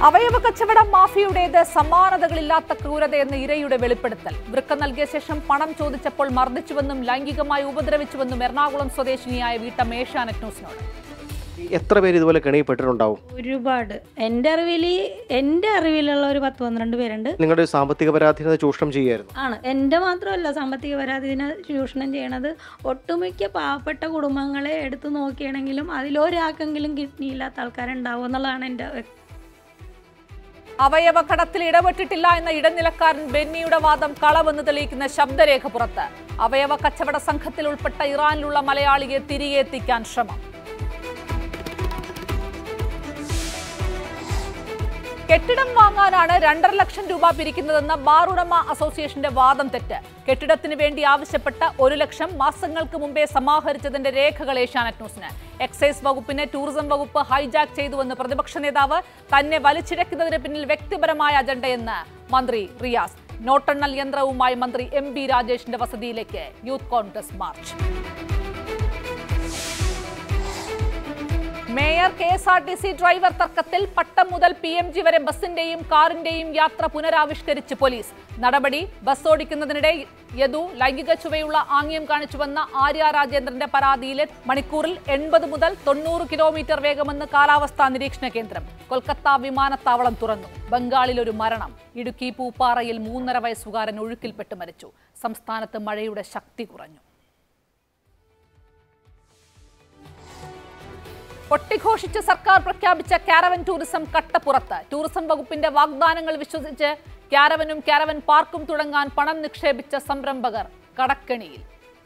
അവയവ കച്ചവട മാഫിയുടേത് സമാനതകളില്ലാത്ത ക്രൂരതയെന്ന് ഇരയുടെ വെളിപ്പെടുത്തൽ വൃക്ക നൽകിയ ശേഷം പണം ചോദിച്ചപ്പോൾ മർദ്ദിച്ചുവെന്നും ലൈംഗികമായി ഉപദ്രവിച്ചുവെന്നും എറണാകുളം സ്വദേശിനിയായ വീട്ടമ്മ ഏഷ്യാനെറ്റ് ന്യൂസിനോട് എത്ര പേര് ഇതുപോലെ കെണിയപ്പെട്ടിട്ടുണ്ടാവും ഒരുപാട് എൻ്റെ അറിവിൽ എൻ്റെ അറിവിലുള്ള ഒരു പത്ത് പന്ത്രണ്ട് പേരുണ്ട് നിങ്ങളുടെ ഒരു സാമ്പത്തിക പരാധീനത ചൂഷണം ചെയ്യായിരുന്നു ആണ് എൻ്റെ മാത്രമല്ല സാമ്പത്തിക പരാധീന ചൂഷണം ചെയ്യണത് ഒട്ടുമിക്ക പാവപ്പെട്ട കുടുംബങ്ങളെ എടുത്തു നോക്കുകയാണെങ്കിലും അതിലൊരാൾക്കെങ്കിലും കിഡ്നി ഇല്ലാത്ത ആൾക്കാരുണ്ടാവും എന്നുള്ളതാണ് എൻ്റെ വ്യക്തി അവയവ കടത്തിൽ ഇടപെട്ടിട്ടില്ല എന്ന ഇടനിലക്കാരൻ ബെന്നിയുടെ വാദം കളവെന്ന് തെളിയിക്കുന്ന ശബ്ദരേഖ പുറത്ത് അവയവ കച്ചവട സംഘത്തിൽ ഉൾപ്പെട്ട ഇറാനിലുള്ള മലയാളിയെ തിരികെ എത്തിക്കാൻ ശ്രമം കെട്ടിടം വാങ്ങാനാണ് രണ്ടര ലക്ഷം രൂപ പിരിക്കുന്നതെന്ന ബാർ ഉടമ അസോസിയേഷന്റെ വാദം തെറ്റ് കെട്ടിടത്തിന് വേണ്ടി ആവശ്യപ്പെട്ട ഒരു ലക്ഷം മാസങ്ങൾക്ക് മുമ്പേ സമാഹരിച്ചതിന്റെ രേഖകൾ ഏഷ്യാനെറ്റ് ന്യൂസിന് എക്സൈസ് വകുപ്പിനെ ടൂറിസം വകുപ്പ് ഹൈജാക്ക് ചെയ്തുവെന്ന് പ്രതിപക്ഷ നേതാവ് തന്നെ വലിച്ചിഴക്കുന്നതിന് പിന്നിൽ വ്യക്തിപരമായ അജണ്ടയെന്ന് മന്ത്രി റിയാസ് നോട്ടെണ്ണൽ യന്ത്രവുമായി മന്ത്രി എം ബി രാജേഷിന്റെ വസതിയിലേക്ക് Youth Congress march mayor K S R T C driver തർക്കത്തിൽ പട്ടം മുതൽ പി എം ജി വരെ ബസിന്റെയും കാറിന്റെയും യാത്ര പുനരാവിഷ്കരിച്ച് പോലീസ് നടപടി ബസ് ഓടിക്കുന്നതിനിടെ യദു ലൈംഗിക ചുവയുള്ള ആംഗ്യം കാണിച്ചുവെന്ന ആര്യ രാജേന്ദ്രന്റെ പരാതിയിലെ മണിക്കൂറിൽ എൺപത് മുതൽ തൊണ്ണൂറ് കിലോമീറ്റർ വേഗമെന്ന് കാലാവസ്ഥാ നിരീക്ഷണ കേന്ദ്രം കൊൽക്കത്ത വിമാനത്താവളം തുറന്നു ബംഗാളിൽ ഒരു മരണം ഇടുക്കി പൂപ്പാറയിൽ മൂന്നര വയസ്സുകാരൻ ഒഴുക്കിൽപ്പെട്ട് മരിച്ചു സംസ്ഥാനത്ത് മഴയുടെ ശക്തി കുറഞ്ഞു പൊട്ടിഘോഷിച്ച് സർക്കാർ പ്രഖ്യാപിച്ച കാരവൻ ടൂറിസം കട്ടപ്പുറത്ത് ടൂറിസം വകുപ്പിന്റെ വാഗ്ദാനങ്ങൾ വിശ്വസിച്ച് കാരവനും കാരവൻ പാർക്കും തുടങ്ങാൻ പണം നിക്ഷേപിച്ച സംരംഭകർ കടക്കെണിയിൽ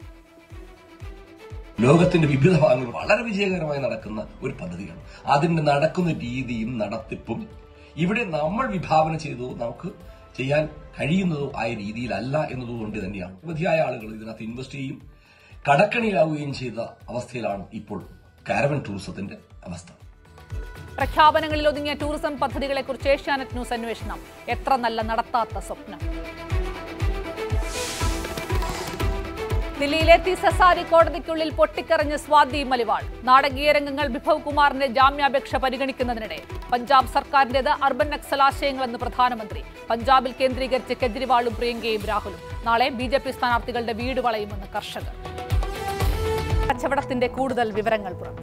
ലോകത്തിന്റെ വിവിധ ഭാഗങ്ങളിൽ വളരെ വിജയകരമായി നടക്കുന്ന ഒരു പദ്ധതിയാണ് അതിന്റെ നടക്കുന്ന രീതിയും നടത്തിപ്പും ഇവിടെ നമ്മൾ വിഭാവന ചെയ്തതോ നമുക്ക് ചെയ്യാൻ കഴിയുന്നതോ ആയ രീതിയിലല്ല എന്നതുകൊണ്ട് തന്നെയാണ് നിരവധിയായ ആളുകൾ ഇതിനകത്ത് ഇൻവെസ്റ്റ് ചെയ്യും കടക്കണിയിലാവുകയും ചെയ്ത അവസ്ഥയിലാണ് ഇപ്പോൾ കാരവൻ ടൂറിസത്തിന്റെ അവസ്ഥ പ്രഖ്യാപനങ്ങളിൽ ഒതുങ്ങിയ ടൂറിസം പദ്ധതികളെക്കുറിച്ച് ഏഷ്യാനെറ്റ് ന്യൂസ് അന്വേഷണം എത്ര നല്ല നടത്താത്ത സ്വപ്നം ദില്ലിയിലെ തിസസാരി കോടതിക്കുള്ളിൽ പൊട്ടിക്കറിഞ്ഞ് സ്വാതി മലിവാൾ നാടകീയ രംഗങ്ങൾ ബിഭവ് കുമാറിന്റെ ജാമ്യാപേക്ഷ പരിഗണിക്കുന്നതിനിടെ പഞ്ചാബ് സർക്കാരിന്റേത് അർബൻ നക്സൽ ആശയങ്ങളെന്ന് പ്രധാനമന്ത്രി പഞ്ചാബിൽ കേന്ദ്രീകരിച്ച് കെജ്രിവാളും പ്രിയങ്കയും രാഹുലും നാളെ ബി ജെ പി സ്ഥാനാർത്ഥികളുടെ വീട് വളയുമെന്ന് കർഷകർ കച്ചവടത്തിന്റെ കൂടുതൽ വിവരങ്ങൾ പുറത്ത്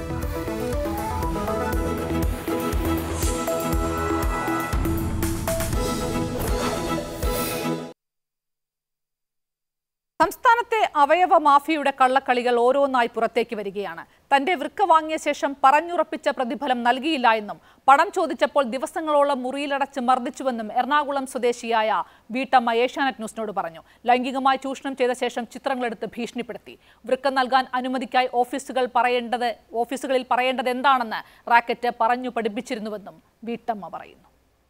സംസ്ഥാനത്തെ അവയവ മാഫിയുടെ കള്ളക്കളികൾ ഓരോന്നായി പുറത്തേക്ക് വരികയാണ് തന്റെ വൃക്ക വാങ്ങിയ ശേഷം പറഞ്ഞുറപ്പിച്ച പ്രതിഫലം നൽകിയില്ല എന്നും പണം ചോദിച്ചപ്പോൾ ദിവസങ്ങളോളം മുറിയിലടച്ച് മർദ്ദിച്ചുവെന്നും എറണാകുളം സ്വദേശിയായ വീട്ടമ്മ ഏഷ്യാനെറ്റ് ന്യൂസിനോട് പറഞ്ഞു ലൈംഗികമായി ചൂഷണം ചെയ്ത ശേഷം ചിത്രങ്ങളെടുത്ത് ഭീഷണിപ്പെടുത്തി വൃക്ക നൽകാൻ അനുമതിക്കായി ഓഫീസുകൾ പറയേണ്ടത് ഓഫീസുകളിൽ പറയേണ്ടത് എന്താണെന്ന് റാക്കറ്റ് പറഞ്ഞു പഠിപ്പിച്ചിരുന്നുവെന്നും വീട്ടമ്മ പറയുന്നു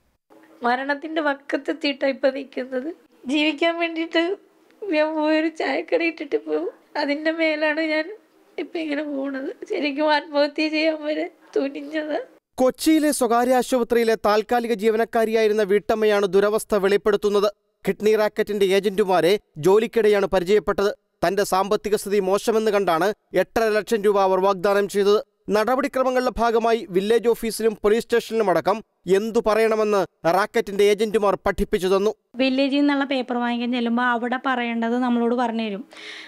മരണത്തിന്റെ വക്കത്തെത്തിയിട്ടാണ് ഇപ്പൊ നിൽക്കുന്നത് ജീവിക്കാൻ വേണ്ടിയിട്ട് ഞാൻ പോയൊരു ചായക്കട ഇട്ടിട്ട് പോകും അതിന്റെ മേലാണ് ഞാൻ ഇപ്പൊ ഇങ്ങനെ പോണത് ശരിക്കും ആത്മഹത്യ ചെയ്യാൻ വരെ തുനിഞ്ഞത് കൊച്ചിയിലെ സ്വകാര്യ ആശുപത്രിയിലെ താൽക്കാലിക ജീവനക്കാരിയായിരുന്ന വീട്ടമ്മയാണ് ദുരവസ്ഥ വെളിപ്പെടുത്തുന്നത് കിഡ്നി റാക്കറ്റിന്റെ ഏജന്റുമാരെ ജോലിക്കിടെയാണ് പരിചയപ്പെട്ടത് തന്റെ സാമ്പത്തിക സ്ഥിതി മോശമെന്ന് കണ്ടാണ് എട്ടര ലക്ഷം രൂപ അവർ വാഗ്ദാനം ചെയ്തത് നടപടിക്രമങ്ങളുടെ ഭാഗമായി വില്ലേജ് ഓഫീസിലും പോലീസ് സ്റ്റേഷനിലും അടക്കം എന്തു പറയണമെന്ന് റാക്കറ്റിന്റെ ഏജന്റുമാർ പഠിപ്പിച്ചു തന്നു വില്ലേജിൽ നിന്നുള്ള പേപ്പർ വാങ്ങിക്കാൻ ചെല്ലുമ്പോൾ അവിടെ പറയേണ്ടത് നമ്മളോട് പറഞ്ഞു തരും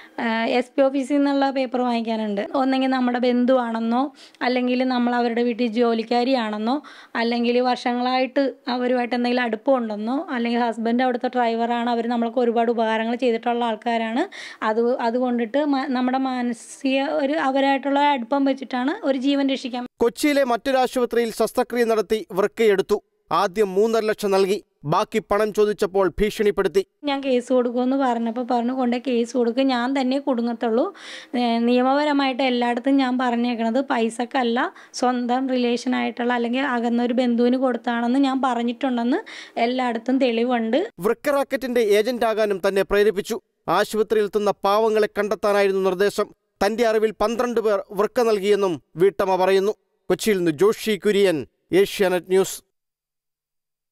എസ് പി ഓഫീസിൽ നിന്നുള്ള പേപ്പർ വാങ്ങിക്കാനുണ്ട് ഒന്നെങ്കിൽ നമ്മുടെ ബന്ധുവാണെന്നോ അല്ലെങ്കിൽ നമ്മൾ അവരുടെ വീട്ടിൽ ജോലിക്കാരിയാണെന്നോ അല്ലെങ്കിൽ വർഷങ്ങളായിട്ട് അവരുമായിട്ട് എന്തെങ്കിലും അടുപ്പമുണ്ടെന്നോ അല്ലെങ്കിൽ ഹസ്ബൻഡ് അവിടുത്തെ ഡ്രൈവറാണ് അവർ നമ്മൾക്ക് ഒരുപാട് ഉപകാരങ്ങൾ ചെയ്തിട്ടുള്ള ആൾക്കാരാണ് അത് അതുകൊണ്ടിട്ട് മ- നമ്മുടെ മാനസിക ഒരു അവരായിട്ടുള്ള അടുപ്പം വെച്ചിട്ടാണ് ഒരു ജീവൻ രക്ഷിക്കാൻ കൊച്ചിയിലെ മറ്റൊരു ആശുപത്രിയിൽ ശസ്ത്രക്രിയ നടത്തി വൃക്കയെടുത്തു ആദ്യം മൂന്നര ലക്ഷം നൽകി ബാക്കി പണം ചോദിച്ചപ്പോൾ ഭീഷണിപ്പെടുത്തി ഞാൻ കേസ് കൊടുക്കുമെന്ന് പറഞ്ഞപ്പോൾ പറഞ്ഞു കൊണ്ട് കേസ് കൊടുക്കുക ഞാൻ തന്നെ കുടുങ്ങത്തുള്ളൂ ഏഹ് നിയമപരമായിട്ട് എല്ലായിടത്തും ഞാൻ പറഞ്ഞേക്കണത് പൈസക്കല്ല സ്വന്തം റിലേഷൻ ആയിട്ടുള്ള അല്ലെങ്കിൽ അകന്ന ഒരു ബന്ധുവിന് കൊടുത്താണെന്ന് ഞാൻ പറഞ്ഞിട്ടുണ്ടെന്ന് എല്ലായിടത്തും തെളിവുണ്ട് വൃക്ക റാക്കറ്റിന്റെ ഏജന്റാകാനും തന്നെ പ്രേരിപ്പിച്ചു ആശുപത്രിയിൽ എത്തുന്ന പാവങ്ങളെ കണ്ടെത്താനായിരുന്നു നിർദ്ദേശം തന്റെ അറിവിൽ പന്ത്രണ്ട് പേർ വൃക്ക നൽകിയെന്നും വീട്ടമ്മ പറയുന്നു കൊച്ചിയിൽ നിന്ന് ജോഷി കുര്യൻ ഏഷ്യാനെറ്റ് ന്യൂസ്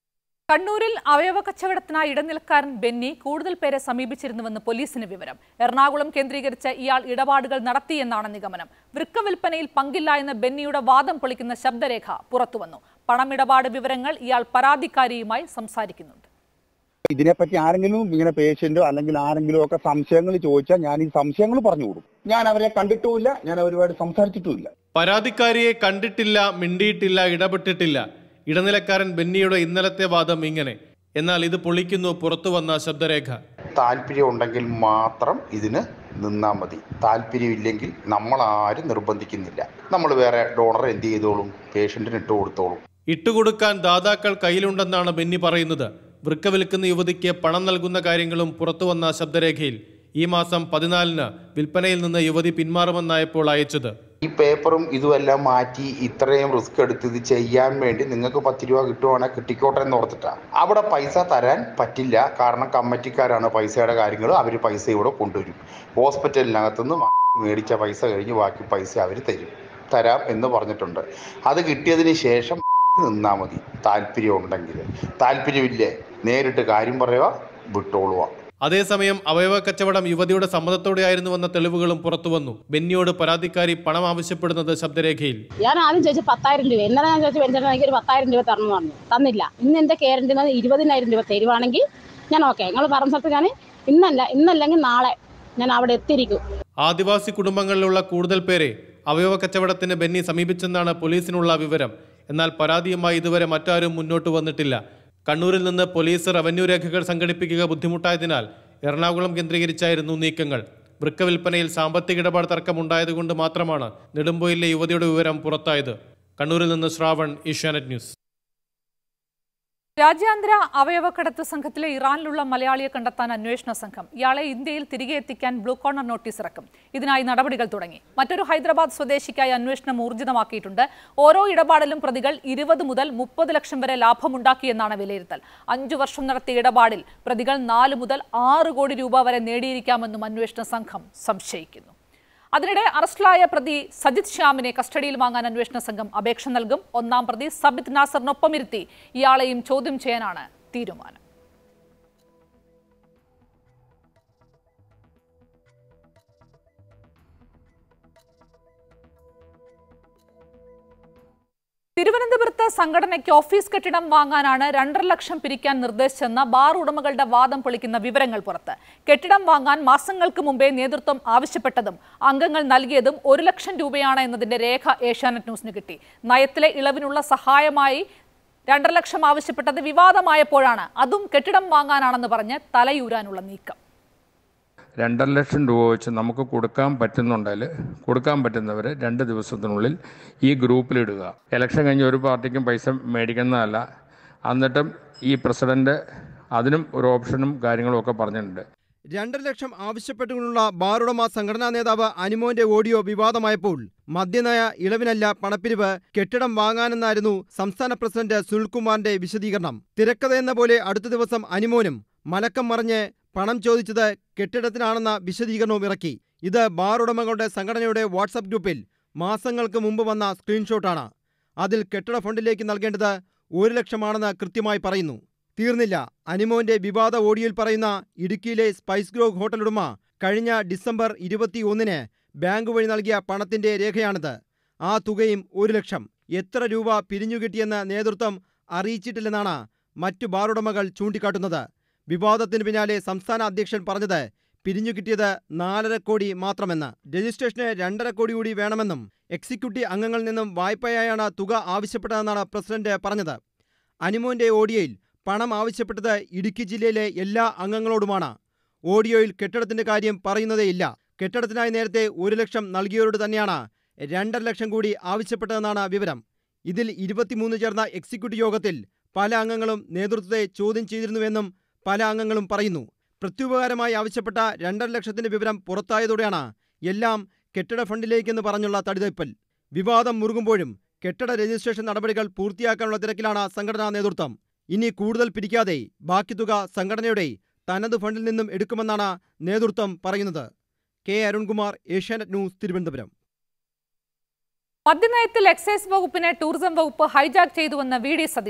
കണ്ണൂരിൽ അവയവ കച്ചവടത്തിനായി ഇടനിലക്കാരൻ ബെന്നി കൂടുതൽ പേരെ സമീപിച്ചിരുന്നുവെന്ന് പോലീസിന് വിവരം എറണാകുളം കേന്ദ്രീകരിച്ച് ഇയാൾ ഇടപാടുകൾ നടത്തിയെന്നാണ് നിഗമനം വൃക്ക വിൽപ്പനയിൽ പങ്കില്ല എന്ന ബെന്നിയുടെ വാദം പൊളിക്കുന്ന ശബ്ദരേഖ പുറത്തുവന്നു പണമിടപാട് വിവരങ്ങൾ ഇയാൾ പരാതിക്കാരിയുമായി സംസാരിക്കുന്നുണ്ട് ഇതിനെപ്പറ്റി ആരെങ്കിലും ഇങ്ങനെ പേഷ്യന്റോ അല്ലെങ്കിൽ ആരെങ്കിലും ഒക്കെ സംശയങ്ങൾ ചോദിച്ചാൽ ഞാൻ ഈ സംശയങ്ങൾ പറഞ്ഞു കൊടുക്കും ഞാൻ അവരെ കണ്ടിട്ടുമില്ല ഞാൻ അവരുമായിട്ട് സംസാരിച്ചിട്ടുമില്ല പരാതിക്കാരിയെ കണ്ടിട്ടില്ല മിണ്ടിയിട്ടില്ല ഇടപെട്ടിട്ടില്ല ഇടനിലക്കാരൻ ബെന്നിയുടെ ഇന്നലത്തെ വാദം ഇങ്ങനെ എന്നാൽ ഇത് പൊളിക്കുന്നു പുറത്തു വന്ന ശബ്ദരേഖ താല്പര്യം ഉണ്ടെങ്കിൽ മാത്രം ഇതിന് നിന്നാൽ മതി താല്പര്യമില്ലെങ്കിൽ നമ്മൾ ആരും നിർബന്ധിക്കുന്നില്ല നമ്മൾ വേറെ ഡോണർ എന്ത് ചെയ്തോളും പേഷ്യന്റിന് ഇട്ട് കൊടുത്തോളും ഇട്ടുകൊടുക്കാൻ ദാതാക്കൾ കയ്യിലുണ്ടെന്നാണ് ബെന്നി പറയുന്നത് വൃക്ക വിൽക്കുന്ന യുവതിക്ക് പണം നൽകുന്ന കാര്യങ്ങളും പുറത്തു വന്ന ശബ്ദരേഖയിൽ ഈ മാസം പതിനാലിന് വിൽപ്പനയിൽ നിന്ന് യുവതി പിന്മാറുമെന്നായപ്പോൾ അയച്ചത് ഈ പേപ്പറും ഇതുമെല്ലാം മാറ്റി ഇത്രയും റിസ്ക് എടുത്ത് ഇത് ചെയ്യാൻ വേണ്ടി നിങ്ങൾക്ക് പത്ത് രൂപ കിട്ടുവാണെങ്കിൽ കിട്ടിക്കോട്ടെ എന്ന് ഓർത്തിട്ടാ അവിടെ പൈസ തരാൻ പറ്റില്ല കാരണം കമ്മിറ്റിക്കാരാണ് പൈസയുടെ കാര്യങ്ങൾ അവർ പൈസ ഇവിടെ കൊണ്ടുവരും ഹോസ്പിറ്റലിനകത്തുനിന്ന് മേടിച്ച പൈസ കഴിഞ്ഞ് ബാക്കി പൈസ അവർ തരും തരാം എന്ന് പറഞ്ഞിട്ടുണ്ട് അത് കിട്ടിയതിന് ശേഷം നിന്നാൽ മതി താല്പര്യം ഉണ്ടെങ്കിൽ താല്പര്യമില്ലേ നേരിട്ട് കാര്യം പറയുക വിട്ടോളുക അതേസമയം അവയവ കച്ചവടം യുവതിയുടെ സമ്മതത്തോടെയായിരുന്നുവെന്ന തെളിവുകളും പുറത്തുവന്നു ബെന്നിയോട് പരാതിക്കാരി പണം ആവശ്യപ്പെടുന്നത് ശബ്ദരേഖയിൽ ഞാൻ ആദ്യം ചോദിച്ചു പത്തായിരം രൂപ ഇന്നലെ ഞാൻ ചോദിച്ചു വെഞ്ചേട്ടൻ എനിക്ക് ഒരു പത്തായിരം രൂപ തരണം എന്ന് പറഞ്ഞു തന്നില്ല ഇന്ന് എൻ്റെ കേരളത്തിൽ ഇരുപതിനായിരം രൂപ തരുവാണെങ്കിൽ ഞാൻ ഓക്കെ നിങ്ങൾ പറഞ്ഞ സ്ഥലത്ത് ഞാൻ ഇന്നല്ല ഇന്നല്ലെങ്കിൽ നാളെ ഞാൻ അവിടെ എത്തിയിരിക്കും ആദിവാസി കുടുംബങ്ങളിലുള്ള കൂടുതൽ പേരെ അവയവ കച്ചവടത്തിന് ബെന്നി സമീപിച്ചെന്നാണ് പോലീസിനുള്ള വിവരം എന്നാൽ പരാതിയുമായി ഇതുവരെ മറ്റാരും മുന്നോട്ട് വന്നിട്ടില്ല കണ്ണൂരിൽ നിന്ന് പോലീസ് റവന്യൂ രേഖകൾ സംഘടിപ്പിക്കുക ബുദ്ധിമുട്ടായതിനാൽ എറണാകുളം കേന്ദ്രീകരിച്ചായിരുന്നു നീക്കങ്ങൾ വൃക്ക വിൽപ്പനയിൽ സാമ്പത്തിക ഇടപാട് തർക്കമുണ്ടായതുകൊണ്ട് മാത്രമാണ് നെടുമ്പോയിലെ യുവതിയുടെ വിവരം പുറത്തായത് കണ്ണൂരിൽ നിന്ന് ശ്രാവൺ ഏഷ്യാനെറ്റ് ന്യൂസ് രാജ്യാന്തര അവയവക്കടത്ത് സംഘത്തിലെ ഇറാനിലുള്ള മലയാളിയെ കണ്ടെത്താൻ അന്വേഷണ സംഘം ഇയാളെ ഇന്ത്യയിൽ തിരികെ എത്തിക്കാൻ ബ്ലൂ കോർണർ നോട്ടീസ് ഇറക്കും ഇതിനായി നടപടികൾ തുടങ്ങി മറ്റൊരു ഹൈദരാബാദ് സ്വദേശിക്കായി അന്വേഷണം ഊർജിതമാക്കിയിട്ടുണ്ട് ഓരോ ഇടപാടിലും പ്രതികൾ ഇരുപത് മുതൽ മുപ്പത് ലക്ഷം വരെ ലാഭമുണ്ടാക്കിയെന്നാണ് വിലയിരുത്തൽ അഞ്ചു വർഷം നടത്തിയ ഇടപാടിൽ പ്രതികൾ നാല് മുതൽ ആറ് കോടി രൂപ വരെ നേടിയിരിക്കാമെന്നും അന്വേഷണ സംഘം സംശയിക്കുന്നു അതിനിടെ അറസ്റ്റിലായ പ്രതി സജിത് ശ്യാമിനെ കസ്റ്റഡിയിൽ വാങ്ങാൻ അന്വേഷണ സംഘം അപേക്ഷ നൽകും ഒന്നാം പ്രതി സബിത് നാസറിനൊപ്പം ഇരുത്തി ഇയാളെയും ചോദ്യം ചെയ്യാനാണ് തീരുമാനം തിരുവനന്തപുരത്ത് സംഘടനയ്ക്ക് ഓഫീസ് കെട്ടിടം വാങ്ങാനാണ് രണ്ടര ലക്ഷം പിരിക്കാൻ നിർദ്ദേശിച്ചെന്ന ബാർ ഉടമകളുടെ വാദം പൊളിക്കുന്ന വിവരങ്ങൾ പുറത്ത് കെട്ടിടം വാങ്ങാൻ മാസങ്ങൾക്ക് മുമ്പേ നേതൃത്വം ആവശ്യപ്പെട്ടതും അംഗങ്ങൾ നൽകിയതും ഒരു ലക്ഷം രൂപയാണ് എന്നതിന്റെ രേഖ ഏഷ്യാനെറ്റ് ന്യൂസിന് കിട്ടി നയത്തിലെ ഇളവിനുള്ള സഹായമായി രണ്ടര ലക്ഷം ആവശ്യപ്പെട്ടത് വിവാദമായപ്പോഴാണ് അതും കെട്ടിടം വാങ്ങാനാണെന്ന് പറഞ്ഞ് തലയൂരാനുള്ള നീക്കം രണ്ടര ലക്ഷം രൂപ വെച്ച് നമുക്ക് കൊടുക്കാൻ പറ്റുന്നുണ്ടെങ്കിൽ കൊടുക്കാൻ പറ്റുന്നവർ രണ്ട് ദിവസത്തിനുള്ളിൽ ഈ ഗ്രൂപ്പിലിടുക ഇലക്ഷൻ കഴിഞ്ഞ് ഒരു പാർട്ടിക്കും പൈസ മേടിക്കുന്നതല്ല എന്നിട്ടും ഈ പ്രസിഡന്റ് അതിനും ഒരു ഓപ്ഷനും കാര്യങ്ങളും ഒക്കെ പറഞ്ഞിട്ടുണ്ട് രണ്ടര ലക്ഷം ആവശ്യപ്പെട്ടുകൊണ്ടുള്ള ബാറുടമ സംഘടനാ നേതാവ് അനുമോന്റെ ഓഡിയോ വിവാദമായപ്പോൾ മദ്യനയ ഇളവിനല്ല പണപ്പിരിവ് കെട്ടിടം വാങ്ങാനെന്നായിരുന്നു സംസ്ഥാന പ്രസിഡന്റ് സുനിൽകുമാറിന്റെ വിശദീകരണം തിരക്കഥയെന്ന പോലെ അടുത്ത ദിവസം അനുമോനും മലക്കം മറിഞ്ഞ് പണം ചോദിച്ചത് കെട്ടിടത്തിനാണെന്ന വിശദീകരണവും ഇറക്കി ഇത് ബാറുടമകളുടെ സംഘടനയുടെ വാട്സപ്പ് ഗ്രൂപ്പിൽ മാസങ്ങൾക്ക് മുമ്പ് വന്ന സ്ക്രീൻഷോട്ടാണ് അതിൽ കെട്ടിട ഫണ്ടിലേക്ക് നൽകേണ്ടത് ഒരു ലക്ഷമാണെന്ന് കൃത്യമായി പറയുന്നു തീർന്നില്ല അനിമോന്റെ വിവാദ ഓഡിയോയിൽ പറയുന്ന ഇടുക്കിയിലെ സ്പൈസ് ഗ്രോ ഹോട്ടൽ ഉടമ കഴിഞ്ഞ ഡിസംബർ ഇരുപത്തിയൊന്നിന് ബാങ്ക് വഴി നൽകിയ പണത്തിന്റെ രേഖയാണിത് ആ തുകയും ഒരു ലക്ഷം എത്ര രൂപ പിരിഞ്ഞുകിട്ടിയെന്ന് നേതൃത്വം അറിയിച്ചിട്ടില്ലെന്നാണ് മറ്റു ബാറുടമകൾ ചൂണ്ടിക്കാട്ടുന്നത് വിവാദത്തിന് പിന്നാലെ സംസ്ഥാന അധ്യക്ഷൻ പറഞ്ഞത് പിരിഞ്ഞുകിട്ടിയത് നാലര കോടി മാത്രമെന്ന് രജിസ്ട്രേഷന് രണ്ടര കോടി കൂടി വേണമെന്നും എക്സിക്യൂട്ടീവ് അംഗങ്ങളിൽ നിന്നും വായ്പയായാണ് തുക ആവശ്യപ്പെട്ടതെന്നാണ് പ്രസിഡന്റ് പറഞ്ഞത് അനിമോന്റെ ഓഡിയോയിൽ പണം ആവശ്യപ്പെട്ടത് ഇടുക്കി ജില്ലയിലെ എല്ലാ അംഗങ്ങളോടുമാണ് ഓഡിയോയിൽ കെട്ടിടത്തിന്റെ കാര്യം പറയുന്നതേയില്ല കെട്ടിടത്തിനായി നേരത്തെ ഒരു ലക്ഷം നൽകിയവരോട് തന്നെയാണ് രണ്ടര ലക്ഷം കൂടി ആവശ്യപ്പെട്ടതെന്നാണ് വിവരം ഇതിൽ ഇരുപത്തിമൂന്ന് ചേർന്ന എക്സിക്യൂട്ടീവ് യോഗത്തിൽ പല അംഗങ്ങളും നേതൃത്വത്തെ ചോദ്യം ചെയ്തിരുന്നുവെന്നും പല അംഗങ്ങളും പറയുന്നു പ്രത്യുപകാരമായി ആവശ്യപ്പെട്ട രണ്ടര ലക്ഷത്തിന്റെ വിവരം പുറത്തായതോടെയാണ് എല്ലാം കെട്ടിട ഫണ്ടിലേക്കെന്ന് പറഞ്ഞുള്ള തടിതെപ്പൽ വിവാദം മുറുകുമ്പോഴും കെട്ടിട രജിസ്ട്രേഷൻ നടപടികൾ പൂർത്തിയാക്കാനുള്ള തിരക്കിലാണ് സംഘടനാ നേതൃത്വം ഇനി കൂടുതൽ പിരിക്കാതെ ബാക്കി തുക സംഘടനയുടെ തനത് ഫണ്ടിൽ നിന്നും എടുക്കുമെന്നാണ് നേതൃത്വം പറയുന്നത് കെ അരുൺകുമാർ ഏഷ്യാനെറ്റ് ന്യൂസ് തിരുവനന്തപുരം മദ്യനയത്തിൽ എക്സൈസ് വകുപ്പിനെ ടൂറിസം വകുപ്പ് ഹൈജാക്ക് ചെയ്തുവെന്ന് വി ഡി സതീശൻ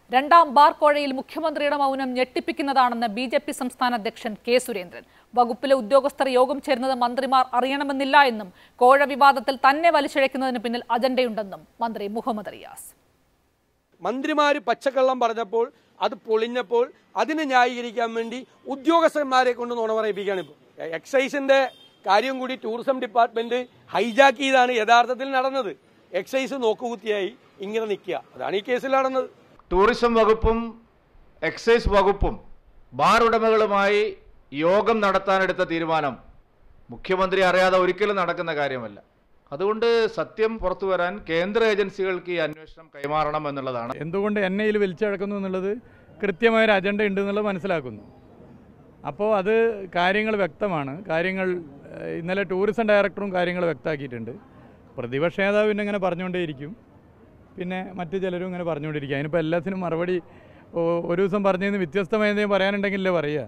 രണ്ടാം ബാർ കോഴയിൽ മുഖ്യമന്ത്രിയുടെ മൗനം ഞെട്ടിപ്പിക്കുന്നതാണെന്ന് ബി ജെ പി സംസ്ഥാന അധ്യക്ഷൻ കെ സുരേന്ദ്രൻ വകുപ്പിലെ ഉദ്യോഗസ്ഥർ യോഗം ചേരുന്നത് മന്ത്രിമാർ അറിയണമെന്നില്ല എന്നും കോഴ വിവാദത്തിൽ തന്നെ വലിച്ചിഴയ്ക്കുന്നതിന് പിന്നിൽ അജണ്ടയുണ്ടെന്നും മന്ത്രി മുഹമ്മദ് റിയാസ് മന്ത്രിമാർ പച്ചക്കള്ളം പറഞ്ഞപ്പോൾ അത് പൊളിഞ്ഞപ്പോൾ അതിനെ ന്യായീകരിക്കാൻ വേണ്ടി ഉദ്യോഗസ്ഥന്മാരെ കൊണ്ട് നുണ പറയിപ്പിക്കുകയാണ് ഇപ്പോൾ എക്സൈസിന്റെ കാര്യം കൂടി ടൂറിസം ഡിപ്പാർട്ട്മെന്റ് ഹൈജാക്ക് ചെയ്താണ് യഥാർത്ഥത്തിൽ നടന്നത് എക്സൈസ് നോക്കുകുത്തിയായി ഇങ്ങനെ നിൽക്കുക അതാണ് ഈ കേസിൽ നടന്നത് ടൂറിസം വകുപ്പും എക്സൈസ് വകുപ്പും ബാർ ഉടമകളുമായി യോഗം നടത്താനെടുത്ത തീരുമാനം മുഖ്യമന്ത്രി അറിയാതെ ഒരിക്കലും നടക്കുന്ന കാര്യമല്ല അതുകൊണ്ട് സത്യം പുറത്തു വരാൻ കേന്ദ്ര ഏജൻസികൾക്ക് ഈ അന്വേഷണം കൈമാറണം എന്നുള്ളതാണ് എന്തുകൊണ്ട് എന്നെ ഇതിൽ വലിച്ചടക്കുന്നു എന്നുള്ളത് കൃത്യമായൊരു അജണ്ട ഉണ്ട് എന്നുള്ളത് മനസ്സിലാക്കുന്നു അപ്പോൾ അത് കാര്യങ്ങൾ വ്യക്തമാണ് കാര്യങ്ങൾ ഏഹ്, ഇന്നലെ ടൂറിസം ഡയറക്ടറും കാര്യങ്ങൾ വ്യക്തമാക്കിയിട്ടുണ്ട് പ്രതിപക്ഷ നേതാവ് പിന്നെ ഇങ്ങനെ പറഞ്ഞുകൊണ്ടേയിരിക്കും പിന്നെ മറ്റു ചിലരും ഇങ്ങനെ പറഞ്ഞുകൊണ്ടിരിക്കും അതിനിപ്പോൾ എല്ലാത്തിനും മറുപടി ഓ- ഒരു ദിവസം പറഞ്ഞതിന് വ്യത്യസ്തമായ എന്തെങ്കിലും പറയാനുണ്ടെങ്കിലേ പറയുക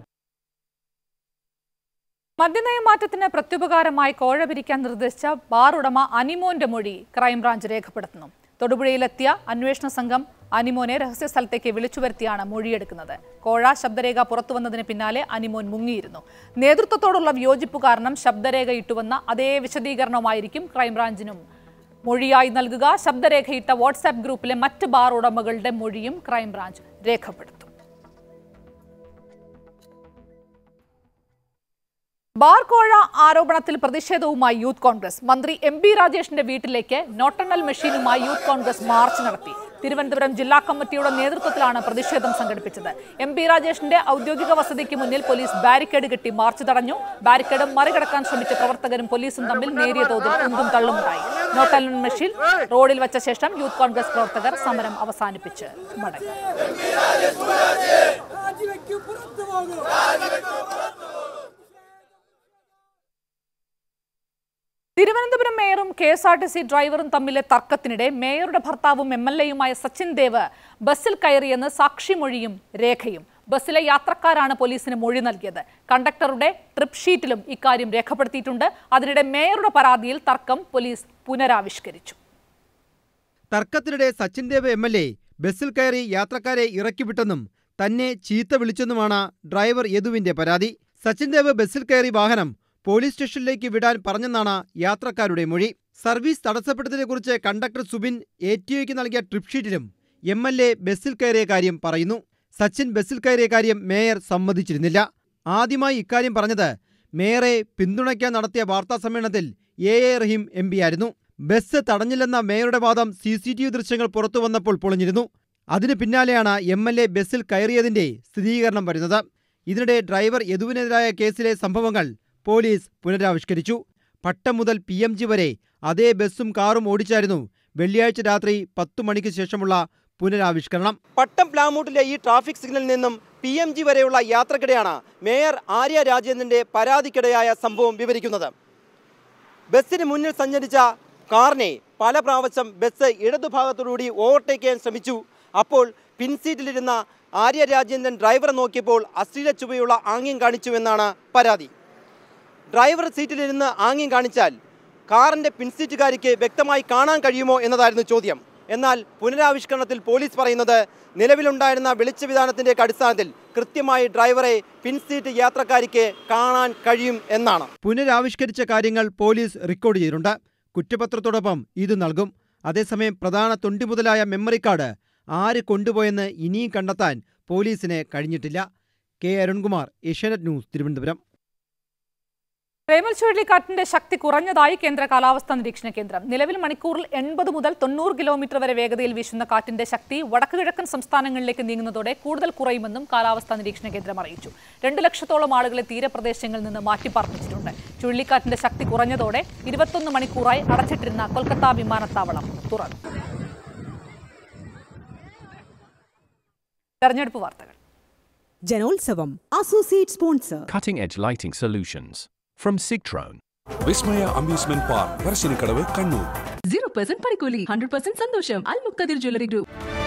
മദ്യനയ മാറ്റത്തിന് പ്രത്യുപകാരമായി കോഴ പിരിക്കാൻ നിർദ്ദേശിച്ച ബാർ ഉടമ അനിമോന്റെ മൊഴി ക്രൈംബ്രാഞ്ച് രേഖപ്പെടുത്തുന്നു തൊടുപുഴയിലെത്തിയ അന്വേഷണ സംഘം അനിമോനെ രഹസ്യ സ്ഥലത്തേക്ക് വിളിച്ചു വരുത്തിയാണ് മൊഴിയെടുക്കുന്നത് കോഴ ശബ്ദരേഖ പുറത്തുവന്നതിന് പിന്നാലെ അനിമോൻ മുങ്ങിയിരുന്നു നേതൃത്വത്തോടുള്ള വിയോജിപ്പ് കാരണം ശബ്ദരേഖ ഇട്ടുവന്ന അതേ വിശദീകരണമായിരിക്കും ക്രൈംബ്രാഞ്ചിനും മൊഴിയായി നൽകുക ശബ്ദരേഖയിട്ട വാട്സാപ്പ് ഗ്രൂപ്പിലെ മറ്റ് ബാർ ഉടമകളുടെ മൊഴിയും ക്രൈംബ്രാഞ്ച് രേഖപ്പെടുത്തും ബാർ കോഴ ആരോപണത്തിൽ പ്രതിഷേധവുമായി യൂത്ത് കോൺഗ്രസ് മന്ത്രി എം ബി രാജേഷിന്റെ വീട്ടിലേക്ക് നോട്ടെണ്ണൽ മെഷീനുമായി യൂത്ത് കോൺഗ്രസ് മാർച്ച് നടത്തി തിരുവനന്തപുരം ജില്ലാ കമ്മിറ്റിയുടെ നേതൃത്വത്തിലാണ് പ്രതിഷേധം സംഘടിപ്പിച്ചത് എം പി രാജേഷിന്റെ ഔദ്യോഗിക വസതിക്ക് മുന്നിൽ പോലീസ് ബാരിക്കേഡ് കെട്ടി മാർച്ച് തടഞ്ഞു ബാരിക്കേഡ് മറികടക്കാൻ ശ്രമിച്ച പ്രവർത്തകരും പോലീസും തമ്മിൽ നേരിയ തോതിൽ ഉന്തും തള്ളുമുണ്ടായി നോട്ടെണ്ണൽ മെഷീൻ റോഡിൽ വച്ച ശേഷം യൂത്ത് കോൺഗ്രസ് പ്രവർത്തകർ സമരം അവസാനിപ്പിച്ച് മടങ്ങി തിരുവനന്തപുരം മേയറും K S R T C ഡ്രൈവറും തമ്മിലെ തർക്കത്തിനിടെ മേയറുടെ ഭർത്താവും എം എൽ എയുമായ സച്ചിൻ ദേവ് ബസ്സിൽ കയറിയെന്ന് സാക്ഷിമൊഴിയും രേഖയും ബസ്സിലെ യാത്രക്കാരാണ് പോലീസിന് മൊഴി നൽകിയത് കണ്ടക്ടറുടെ ട്രിപ്പ് ഷീറ്റിലും ഇക്കാര്യം രേഖപ്പെടുത്തിയിട്ടുണ്ട് അതിനിടെ മേയറുടെ പരാതിയിൽ തർക്കം പോലീസ് പുനരാവിഷ്കരിച്ചു തർക്കത്തിനിടെ Sachin Dev M L A ബസ്സിൽ കയറി യാത്രക്കാരെ ഇറക്കിവിട്ടെന്നും തന്നെ ചീത്ത വിളിച്ചെന്നുമാണ് ഡ്രൈവർ യദുവിന്റെ പരാതി സച്ചിൻ ദേവ് ബസ്സിൽ കയറി വാഹനം പോലീസ് സ്റ്റേഷനിലേക്ക് വിടാൻ പറഞ്ഞെന്നാണ് യാത്രക്കാരുടെ മൊഴി സർവീസ് തടസ്സപ്പെട്ടതിനെക്കുറിച്ച് കണ്ടക്ടർ സുബിൻ എ ടി ഒയ്ക്ക് നൽകിയ ട്രിപ്പ് ഷീറ്റിലും എം എൽ എ ബസ്സിൽ കയറിയ കാര്യം പറയുന്നു സച്ചിൻ ബസ്സിൽ കയറിയ കാര്യം മേയർ സമ്മതിച്ചിരുന്നില്ല ആദ്യമായി ഇക്കാര്യം പറഞ്ഞത് മേയറെ പിന്തുണയ്ക്കാൻ നടത്തിയ വാർത്താ സമ്മേളനത്തിൽ എ എ റഹീം എം ആയിരുന്നു ബസ് തടഞ്ഞില്ലെന്ന മേയറുടെ വാദം സി സി ടി വി ദൃശ്യങ്ങൾ പുറത്തു വന്നപ്പോൾ പൊളിഞ്ഞിരുന്നു അതിന് പിന്നാലെയാണ് എം എൽ എ ബസ്സിൽ കയറിയതിന്റെ സ്ഥിരീകരണം വരുന്നത് ഇതിനിടെ ഡ്രൈവർ യദുവിനെതിരായ കേസിലെ സംഭവങ്ങൾ പോലീസ് പുനരാവിഷ്കരിച്ചു പട്ടം മുതൽ പി എം ജി വരെ അതേ ബസ്സും കാറും ഓടിച്ചായിരുന്നു വെള്ളിയാഴ്ച രാത്രി പത്തു മണിക്ക് ശേഷമുള്ള പുനരാവിഷ്കരണം പട്ടം പ്ലാമൂട്ടിലെ ഈ ട്രാഫിക് സിഗ്നലിൽ നിന്നും പി എം ജി വരെയുള്ള യാത്രക്കിടെയാണ് മേയർ ആര്യ രാജേന്ദ്രന്റെ പരാതിക്കിടയായ സംഭവം വിവരിക്കുന്നത് ബസ്സിന് മുന്നിൽ സഞ്ചരിച്ച കാറിനെ പല പ്രാവശ്യം ബസ് ഇടതുഭാഗത്തോടുകൂടി ഓവർടേക്ക് ചെയ്യാൻ ശ്രമിച്ചു അപ്പോൾ പിൻസീറ്റിലിരുന്ന ആര്യ രാജേന്ദ്രൻ ഡ്രൈവറെ നോക്കിയപ്പോൾ അശ്ലീല ചുവയുള്ള ആംഗ്യം കാണിച്ചു എന്നാണ് പരാതി ഡ്രൈവർ സീറ്റിലിരുന്ന് ആംഗ്യം കാണിച്ചാൽ കാറിൻ്റെ പിൻസീറ്റുകാരിക്ക് വ്യക്തമായി കാണാൻ കഴിയുമോ എന്നതായിരുന്നു ചോദ്യം എന്നാൽ പുനരാവിഷ്കരണത്തിൽ പോലീസ് പറയുന്നത് നിലവിലുണ്ടായിരുന്ന വെളിച്ച വിധാനത്തിൻ്റെ അടിസ്ഥാനത്തിൽ കൃത്യമായി ഡ്രൈവറെ പിൻസീറ്റ് യാത്രക്കാരിക്ക് കാണാൻ കഴിയും എന്നാണ് പുനരാവിഷ്കരിച്ച കാര്യങ്ങൾ പോലീസ് റെക്കോർഡ് ചെയ്തിട്ടുണ്ട് കുറ്റപത്രത്തോടൊപ്പം ഇത് നൽകും അതേസമയം പ്രധാന തൊണ്ടി മുതലായ മെമ്മറി കാർഡ് ആര് കൊണ്ടുപോയെന്ന് ഇനിയും കണ്ടെത്താൻ പോലീസിന് കഴിഞ്ഞിട്ടില്ല കെ അരുൺകുമാർ ഏഷ്യാനെറ്റ് ന്യൂസ് തിരുവനന്തപുരം റേമൽ ചുഴലിക്കാറ്റിന്റെ ശക്തി കുറഞ്ഞതായി കേന്ദ്ര കാലാവസ്ഥാ നിരീക്ഷണ കേന്ദ്രം നിലവിൽ മണിക്കൂറിൽ എൺപത് മുതൽ തൊണ്ണൂറ് കിലോമീറ്റർ വരെ വേഗതയിൽ വീശുന്ന കാറ്റിന്റെ ശക്തി വടക്ക് കിഴക്കൻ സംസ്ഥാനങ്ങളിലേക്ക് നീങ്ങുന്നതോടെ കൂടുതൽ കുറയുമെന്നും കാലാവസ്ഥാ നിരീക്ഷണ കേന്ദ്രം അറിയിച്ചു രണ്ട് ലക്ഷത്തോളം ആളുകളെ തീരപ്രദേശങ്ങളിൽ നിന്ന് മാറ്റിപ്പാർപ്പിച്ചിട്ടുണ്ട് ചുഴലിക്കാറ്റിന്റെ ശക്തി കുറഞ്ഞതോടെ ഇരുപത്തൊന്ന് മണിക്കൂറായി അടച്ചിട്ടിരുന്ന കൊൽക്കത്ത വിമാനത്താവളം തുറന്നു തെരഞ്ഞെടുപ്പ് വാർത്തകൾ ജനോത്സവം associate sponsor Cutting edge lighting solutions from Sigtron. Vismaya amusement park Parassinikkadavu Kannur zero percent പണിക്കൂലി ഹൺഡ്രഡ് പെർസെന്റ് സന്തോഷം Al Muqtadir jewellery group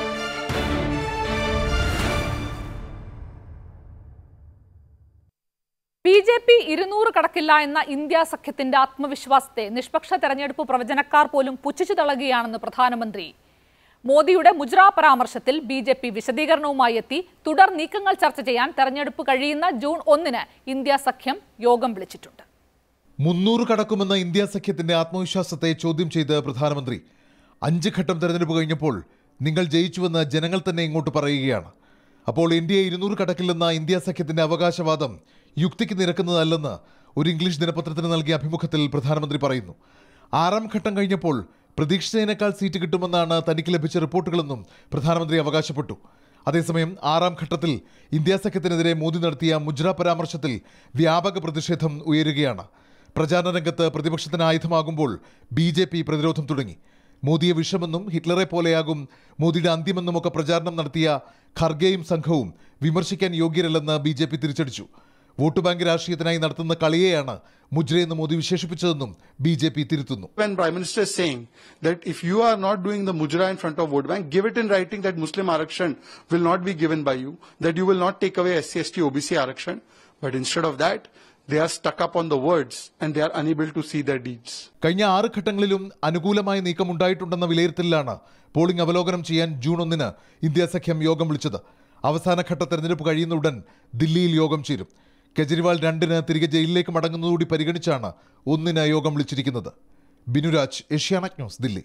B J P ഇരുന്നൂറ് കടക്കില്ല എന്ന ഇന്ത്യ സഖ്യത്തിന്റെ ആത്മവിശ്വാസത്തെ നിഷ്പക്ഷ തെരഞ്ഞെടുപ്പ് പ്രവചനക്കാർ പോലും പുച്ഛിച്ചു തള്ളുകയാണെന്ന് പ്രധാനമന്ത്രി മോദിയുടെ മുജ്ര പരാമർശത്തിൽ ബി ജെ പി വിശദീകരണവുമായി എത്തി തുടർ നീക്കങ്ങൾ ചർച്ച ചെയ്യാൻ തെരഞ്ഞെടുപ്പ് കഴിയുന്ന ജൂൺ ഒന്നിന് ഇന്ത്യ സഖ്യം യോഗം വിളിച്ചിട്ടുണ്ട് മുന്നൂറ് കടക്കുമെന്ന ഇന്ത്യ സഖ്യത്തിന്റെ ആത്മവിശ്വാസത്തെ ചോദ്യം ചെയ്ത് പ്രധാനമന്ത്രി അഞ്ച് ഘട്ടം തെരഞ്ഞെടുപ്പ് കഴിഞ്ഞപ്പോൾ നിങ്ങൾ ജയിച്ചുവെന്ന് ജനങ്ങൾ തന്നെ ഇങ്ങോട്ട് പറയുകയാണ് അപ്പോൾ ഇന്ത്യ ഇരുന്നൂറ് കടക്കില്ലെന്ന ഇന്ത്യ സഖ്യത്തിന്റെ അവകാശവാദം യുക്തിക്ക് നിരക്കുന്നതല്ലെന്ന് ഒരു ഇംഗ്ലീഷ് ദിനപത്രത്തിന് നൽകിയ അഭിമുഖത്തിൽ പ്രധാനമന്ത്രി പറയുന്നു ആറാം ഘട്ടം കഴിഞ്ഞപ്പോൾ പ്രതീക്ഷിച്ചതിനേക്കാൾ സീറ്റ് കിട്ടുമെന്നാണ് തനിക്ക് ലഭിച്ച റിപ്പോർട്ടുകളെന്നും പ്രധാനമന്ത്രി അവകാശപ്പെട്ടു അതേസമയം ആറാം ഘട്ടത്തിൽ ഇന്ത്യ സഖ്യത്തിനെതിരെ മോദി നടത്തിയ മുജ്ര പരാമർശത്തിൽ വ്യാപക പ്രതിഷേധം ഉയരുകയാണ് പ്രചാരണ രംഗത്ത് പ്രതിപക്ഷത്തിന് ആയുധമാകുമ്പോൾ ബി ജെ പി പ്രതിരോധം തുടങ്ങി മോദിയെ വിഷമെന്നും ഹിറ്റ്ലറെ പോലെയാകും മോദിയുടെ അന്ത്യമെന്നുമൊക്കെ പ്രചാരണം നടത്തിയ ഖർഗെയും സംഘവും വിമർശിക്കാൻ യോഗ്യരല്ലെന്ന് ബി ജെ പി തിരിച്ചടിച്ചു വോട്ട് ബാങ്ക് രാഷ്ട്രീയത്തിനായി നടത്തുന്ന കളിയെയാണ് മുജ്രയെന്ന് മോദി വിശേഷിപ്പിച്ചതെന്നും ബി ജെ പി തിരുത്തുന്നു When Prime Minister is saying that if you are not doing the mujra in front of vote bank, give it in writing that Muslim Arakshan will not be given by you, that you will not take away SC, ST, OBC Arakshan. But instead of that, they are stuck up on the words and they are unable to see their deeds. കഴിഞ്ഞ ആറ് ഘട്ടങ്ങളിലും അനുകൂലമായ നീക്കം ഉണ്ടായിട്ടുണ്ടെന്ന വിലയിരുത്തലിലാണ് polling അവലോകനം ചെയ്യാൻ June ഒന്നിന് India സഖ്യം യോഗം വിളിച്ചത് അവസാന ഘട്ട തെരഞ്ഞെടുപ്പ് കഴിയുന്ന ഉടൻ ദില്ലിയിൽ യോഗം ചേരും കെജ്രിവാൾ രണ്ടിന് തിരികെ ജയിലിലേക്ക് മടങ്ങുന്നതുകൂടി പരിഗണിച്ചാണ് ഒന്നിന് യോഗം വിളിച്ചിരിക്കുന്നത് ബിനുരാജ് ഏഷ്യാനെറ്റ് ന്യൂസ് ദില്ലി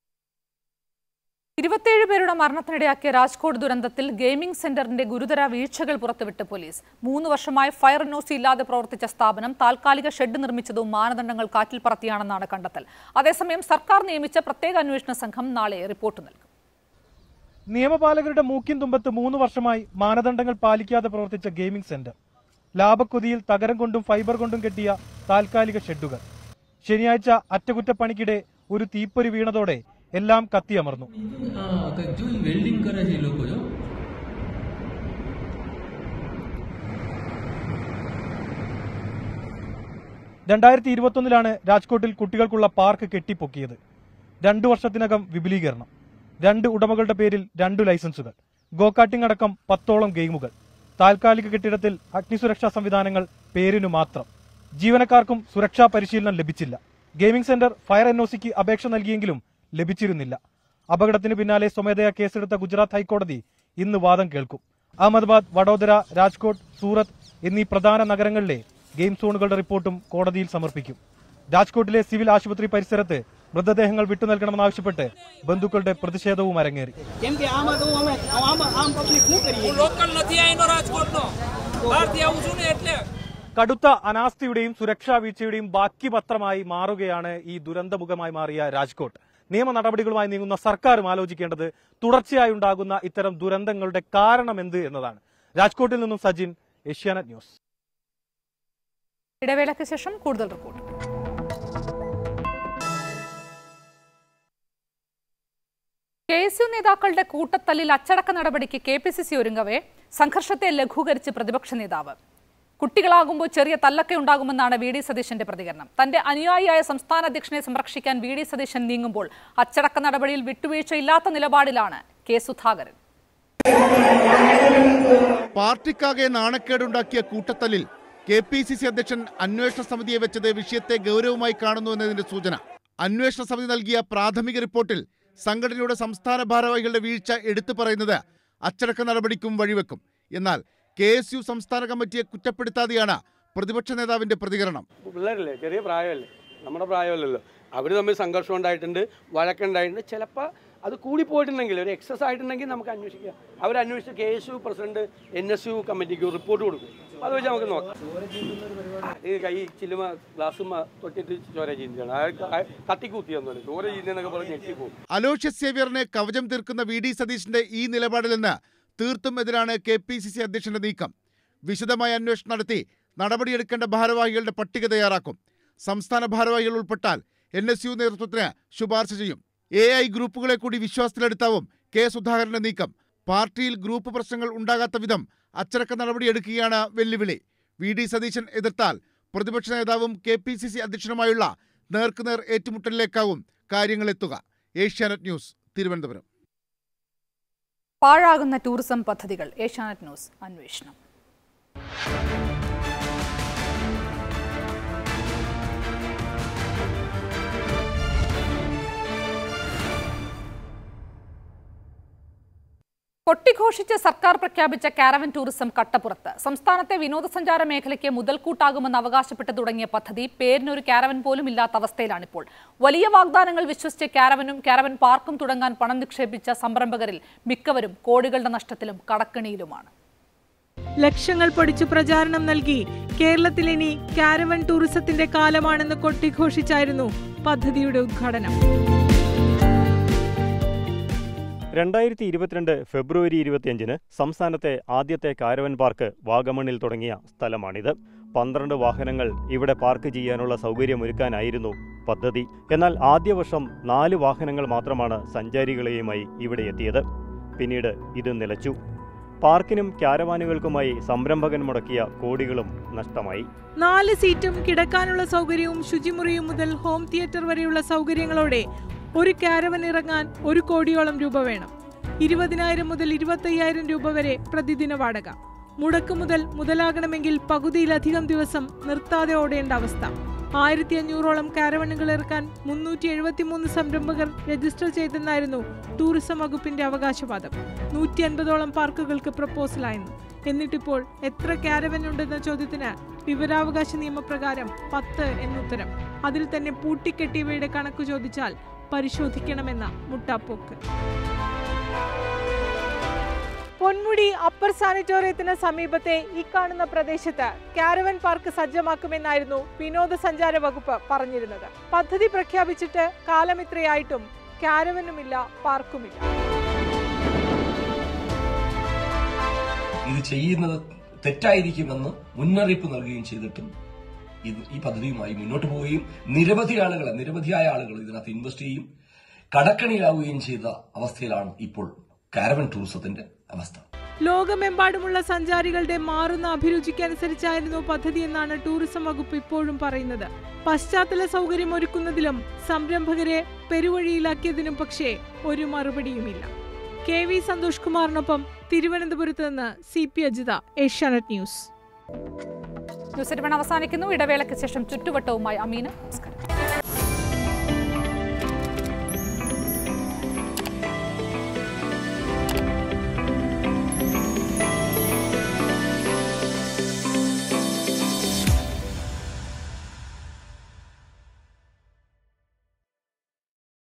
ഇരുപത്തിയേഴ് പേരുടെ മരണത്തിനിടയാക്കിയ രാജ്കോട്ട് ദുരന്തത്തിൽ ഗെയിമിംഗ് സെന്ററിന്റെ ഗുരുതര വീഴ്ചകൾ പുറത്തുവിട്ട് പോലീസ് മൂന്ന് വർഷമായി ഫയർ എൻഒസി ഇല്ലാതെ പ്രവർത്തിച്ച സ്ഥാപനം താൽക്കാലിക ഷെഡ് നിർമ്മിച്ചതും മാനദണ്ഡങ്ങൾ കാറ്റിൽ പറത്തിയാണെന്നാണ് കണ്ടെത്തൽ അതേസമയം സർക്കാർ നിയമിച്ച പ്രത്യേക അന്വേഷണ സംഘം നാളെ റിപ്പോർട്ട് നൽകും നിയമപാലകരുടെ മൂക്കിൻ തുമ്പത്ത് മൂന്ന് വർഷമായി മാനദണ്ഡങ്ങൾ പാലിക്കാതെ പ്രവർത്തിച്ച ഗെയിമിംഗ് സെന്റർ ലാഭക്കൊതിയിൽ തകരം കൊണ്ടും ഫൈബർ കൊണ്ടും കെട്ടിയ താൽക്കാലിക ഷെഡുകൾ ശനിയാഴ്ച അറ്റകുറ്റപ്പണിക്കിടെ ഒരു തീപ്പൊരി വീണതോടെ എല്ലാം കത്തിയമർന്നു वेल्डिंग करायचे लोक രണ്ടായിരത്തി ഇരുപത്തൊന്നിലാണ് രാജ്കോട്ടിൽ കുട്ടികൾക്കുള്ള പാർക്ക് കെട്ടിപ്പൊക്കിയത് രണ്ടു വർഷത്തിനകം വിപുലീകരണം രണ്ട് ഉടമകളുടെ പേരിൽ രണ്ടു ലൈസൻസുകൾ ഗോകാട്ടിംഗ് അടക്കം പത്തോളം ഗെയിമുകൾ താൽക്കാലിക കെട്ടിടത്തിൽ അഗ്നിസുരക്ഷാ സംവിധാനങ്ങൾ പേരിനു മാത്രം ജീവനക്കാർക്കും സുരക്ഷാ പരിശീലനം ലഭിച്ചില്ല ഗെയിമിംഗ് സെന്റർ ഫയർ എൻഒസിക്ക് അപേക്ഷ നൽകിയെങ്കിലും ലഭിച്ചിരുന്നില്ല അപകടത്തിന് പിന്നാലെ സ്വമേധയാ കേസെടുത്ത ഗുജറാത്ത് ഹൈക്കോടതി ഇന്ന് വാദം കേൾക്കും അഹമ്മദാബാദ് വഡോദര രാജ്കോട്ട് സൂറത്ത് എന്നീ പ്രധാന നഗരങ്ങളിലെ ഗെയിം സോണുകളുടെ റിപ്പോർട്ടും കോടതിയിൽ സമർപ്പിക്കും രാജ്കോട്ടിലെ സിവിൽ ആശുപത്രി പരിസരത്ത് മൃതദേഹങ്ങൾ വിട്ടുനൽകണമെന്നാവശ്യപ്പെട്ട് ബന്ധുക്കളുടെ പ്രതിഷേധവും അരങ്ങേറി કેમ કે આમાં તો અમે આમાં આમ પબ્લિક શું કરીએ લોકલ નથી આઈનો રાજકોટનો બહારથી આવું છું ને એટલે കടുത്ത അനാസ്ഥയുടെയും സുരക്ഷാ വീഴ്ചയുടെയും ബാക്കി പത്രമായി മാറുകയാണ് ഈ ദുരന്തമുഖമായി മാറിയ രാജ്കോട്ട് നിയമ നടപടികളുമായി നീങ്ങുന്ന സർക്കാരും ആലോചിക്കേണ്ടത് തുടർച്ചയായി ഉണ്ടാകുന്ന ഇത്തരം ദുരന്തങ്ങളുടെ കാരണം എന്ത് എന്നതാണ് രാജ്കോട്ടിൽ നിന്നും സജിൻ ഏഷ്യാനെറ്റ് ന്യൂസ് ഇടവേളയ്ക്ക് ശേഷം കൂടുതൽ റിപ്പോർട്ട് കെ എസ് യു നേതാക്കളുടെ കൂട്ടത്തല്ലിൽ അച്ചടക്ക നടപടിക്ക് കെ പി സി സി ഒരുങ്ങവേ സംഘർഷത്തെ ലഘൂകരിച്ച് പ്രതിപക്ഷ നേതാവ് കുട്ടികളാകുമ്പോൾ ചെറിയ തല്ലൊക്കെ ഉണ്ടാകുമെന്നാണ് വി ഡി സതീശന്റെ പ്രതികരണം തന്റെ അനുയായിയായ സംസ്ഥാന അധ്യക്ഷനെ സംരക്ഷിക്കാൻ വി ഡി സതീശൻ നീങ്ങുമ്പോൾ അച്ചടക്ക നടപടിയിൽ വിട്ടുവീഴ്ചയില്ലാത്ത നിലപാടിലാണ് കെ സുധാകരൻ പാർട്ടിക്കാകെ നാണക്കേടുണ്ടാക്കിയ കൂട്ടത്തല്ലിൽ കെ പി സി സി അധ്യക്ഷൻ അന്വേഷണ സമിതിയെ വെച്ചത് വിഷയത്തെ ഗൗരവമായി കാണുന്നു എന്നതിന്റെ സൂചന അന്വേഷണ സമിതി നൽകിയ പ്രാഥമിക റിപ്പോർട്ടിൽ സംഘടനയുടെ സംസ്ഥാന ഭാരവാഹികളുടെ വീഴ്ച എടുത്തു പറയുന്നത് അച്ചടക്ക നടപടിക്കും വഴിവെക്കും എന്നാൽ കെ എസ് യു സംസ്ഥാന കമ്മിറ്റിയെ കുറ്റപ്പെടുത്താതെയാണ് പ്രതിപക്ഷ നേതാവിന്റെ പ്രതികരണം പിള്ളേരല്ലേ ചെറിയ പ്രായമല്ലേ നമ്മുടെ പ്രായമല്ലല്ലോ അവർ തമ്മിൽ സംഘർഷം ഉണ്ടായിട്ടുണ്ട് വഴക്കുണ്ടായിട്ടുണ്ട് ചിലപ്പോൾ അത് കൂടിപ്പോയിട്ടുണ്ടെങ്കിൽ ഒരു എക്സസ് ആയിട്ടുണ്ടെങ്കിൽ നമുക്ക് അന്വേഷിക്കാം അവർ അന്വേഷിച്ച് K S U president N S U കമ്മിറ്റിക്ക് റിപ്പോർട്ട് കൊടുക്കും അത് വെച്ച് നമുക്ക് നോക്കാം അത് കൈ ചില്ലുമ ഗ്ലാസുമ തൊട്ടിട്ട് ചോര ചീന്തിയാണ് ആ തട്ടിക്കൂത്തിയൊന്നുമല്ല ചോര ചീന്തിയെന്നൊക്കെ പറഞ്ഞ് ഞെട്ടിപ്പോകും അലോഷ്യസ് സേവ്യറിനെ കവചം തീർക്കുന്ന വി ഡി സതീശിന്റെ ഈ നിലപാടിൽ നിന്ന് തീർത്തും എതിരാണ് കെ പി സി സി അധ്യക്ഷന്റെ നീക്കം വിശദമായ അന്വേഷണം നടത്തി നടപടിയെടുക്കേണ്ട ഭാരവാഹികളുടെ പട്ടിക തയ്യാറാക്കും സംസ്ഥാന ഭാരവാഹികൾ ഉൾപ്പെട്ടാൽ എൻ എസ് യു നേതൃത്വത്തിന് ശുപാർശ ചെയ്യും എ ഐ ഗ്രൂപ്പുകളെ കൂടി വിശ്വാസത്തിലെടുത്താവും കെ സുധാകരന്റെ നീക്കം പാർട്ടിയിൽ ഗ്രൂപ്പ് പ്രശ്നങ്ങൾ ഉണ്ടാകാത്ത വിധം അച്ചടക്ക നടപടിയെടുക്കുകയാണ് വെല്ലുവിളി വി ഡി സതീശൻ എതിർത്താൽ പ്രതിപക്ഷ നേതാവും കെ പി സി സി അധ്യക്ഷനുമായുള്ള നേർക്കുനേർ ഏറ്റുമുട്ടലിലേക്കാവും കാര്യങ്ങളെത്തുക ഏഷ്യാനെറ്റ് ന്യൂസ് തിരുവനന്തപുരം പാഴാകുന്ന ടൂറിസം പദ്ധതികൾ ഏഷ്യാനെറ്റ് ന്യൂസ് അന്വേഷണം കൊട്ടിഘോഷിച്ച് സർക്കാർ പ്രഖ്യാപിച്ച കാരവൻ ടൂറിസം കട്ടപ്പുറത്ത് സംസ്ഥാനത്തെ വിനോദസഞ്ചാര മേഖലയ്ക്ക് മുതൽക്കൂട്ടാകുമെന്ന് അവകാശപ്പെട്ട് തുടങ്ങിയ പദ്ധതി പേരിനൊരു കാരവൻ പോലും ഇല്ലാത്ത അവസ്ഥയിലാണിപ്പോൾ വലിയ വാഗ്ദാനങ്ങൾ വിശ്വസിച്ച് കാരവനും കാരവൻ പാർക്കും തുടങ്ങാൻ പണം നിക്ഷേപിച്ച സംരംഭകരിൽ മിക്കവരും കോടികളുടെ നഷ്ടത്തിലും കടക്കണിയിലുമാണ് ലക്ഷങ്ങൾ പൊടിച്ചു പ്രചാരണം നൽകി കേരളത്തിൽ ഇനി കാരവൻ ടൂറിസത്തിന്റെ കാലമാണെന്ന് കൊട്ടിഘോഷിച്ചായിരുന്നു പദ്ധതിയുടെ ഉദ്ഘാടനം രണ്ടായിരത്തി ഇരുപത്തിരണ്ട് ഫെബ്രുവരി ഇരുപത്തിയഞ്ചിന് സംസ്ഥാനത്തെ ആദ്യത്തെ കാരവൻ പാർക്ക് വാഗമണിൽ തുടങ്ങിയ സ്ഥലമാണിത് പന്ത്രണ്ട് വാഹനങ്ങൾ ഇവിടെ പാർക്ക് ചെയ്യാനുള്ള സൗകര്യമൊരുക്കാനായിരുന്നു പദ്ധതി എന്നാൽ ആദ്യ വർഷം നാല് വാഹനങ്ങൾ മാത്രമാണ് സഞ്ചാരികളെയുമായി ഇവിടെ എത്തിയത് പിന്നീട് ഇത് നിലച്ചു പാർക്കിനും ക്യാരവാനുകൾക്കുമായി സംരംഭകൻ മുടക്കിയ കോടികളും നഷ്ടമായി നാല് സീറ്റും കിടക്കാനുള്ള സൗകര്യവും ശുചിമുറിയും മുതൽ ഹോം തിയേറ്റർ വരെയുള്ള സൗകര്യങ്ങളോടെ ഒരു കാരവൻ ഇറങ്ങാൻ ഒരു കോടിയോളം രൂപ വേണം ഇരുപതിനായിരം മുതൽ ഇരുപത്തയ്യായിരം രൂപ വരെ പ്രതിദിന വാടക മുടക്ക് മുതൽ മുതലാകണമെങ്കിൽ പകുതിയിലധികം ദിവസം നിർത്താതെ ഓടേണ്ട അവസ്ഥ ആയിരത്തി അഞ്ഞൂറോളം കാരവനുകൾ ഇറക്കാൻ മുന്നൂറ്റി എഴുപത്തിമൂന്ന് സംരംഭകർ രജിസ്റ്റർ ചെയ്തെന്നായിരുന്നു ടൂറിസം വകുപ്പിന്റെ അവകാശവാദം നൂറ്റി അൻപതോളം പാർക്കുകൾക്ക് പ്രപ്പോസലായിരുന്നു എന്നിട്ടിപ്പോൾ എത്ര കാരവൻ ഉണ്ടെന്ന ചോദ്യത്തിന് വിവരാവകാശ നിയമപ്രകാരം പത്ത് എന്നുത്തരം അതിൽ തന്നെ പൂട്ടിക്കെട്ടിയവയുടെ കണക്ക് ചോദിച്ചാൽ പരിശോധിക്കണമെന്ന മുട്ടാപ്പോക്ക് പൊന്മുടി അപ്പർ സാനിറ്റോറിയത്തിന് സമീപത്തെ ഈ കാണുന്ന പ്രദേശത്ത് കാരവൻ പാർക്ക് സജ്ജമാക്കുമെന്നായിരുന്നു വിനോദസഞ്ചാര വകുപ്പ് പറഞ്ഞിരുന്നത് പദ്ധതി പ്രഖ്യാപിച്ചിട്ട് കാലമിത്രയായിട്ടും കാരവനുമില്ല പാർക്കുമില്ല ഇത് ചെയ്യുന്നത് തെറ്റായിരിക്കുമെന്ന് മുന്നറിയിപ്പ് നൽകുകയും ചെയ്തിട്ടും ഇത് ഈ പദ്ധതിയുമായി മുന്നോട്ട് പോവുകയും നിരവധി ആളുകൾ നിരവധിയായ ആളുകൾ ഇതിനകത്ത് ഇൻവെസ്റ്റ് ചെയ്യും കടക്കണിയിലാവുകയും ചെയ്ത അവസ്ഥയിലാണ് ഇപ്പോൾ കാരവൻ ടൂറിസത്തിന്റെ അവസ്ഥ ലോകമെമ്പാടുമുള്ള സഞ്ചാരികളുടെ മാറുന്ന അഭിരുചിക്കനുസരിച്ചായിരുന്നു പദ്ധതി എന്നാണ് ടൂറിസം വകുപ്പ് ഇപ്പോഴും പറയുന്നത് പശ്ചാത്തല സൗകര്യം ഒരുക്കുന്നതിലും സംരംഭകരെ പെരുവഴിയിലാക്കിയതിനും പക്ഷേ ഒരു മറുപടിയുമില്ല കെ വി സന്തോഷ് കുമാറിനൊപ്പം തിരുവനന്തപുരത്ത് നിന്ന് C P Ajitha Asianet News news അവസാനിക്കുന്നു ഇടവേളയ്ക്ക് ശേഷം ചുറ്റുവട്ടവുമായി അമീന നമസ്കാരം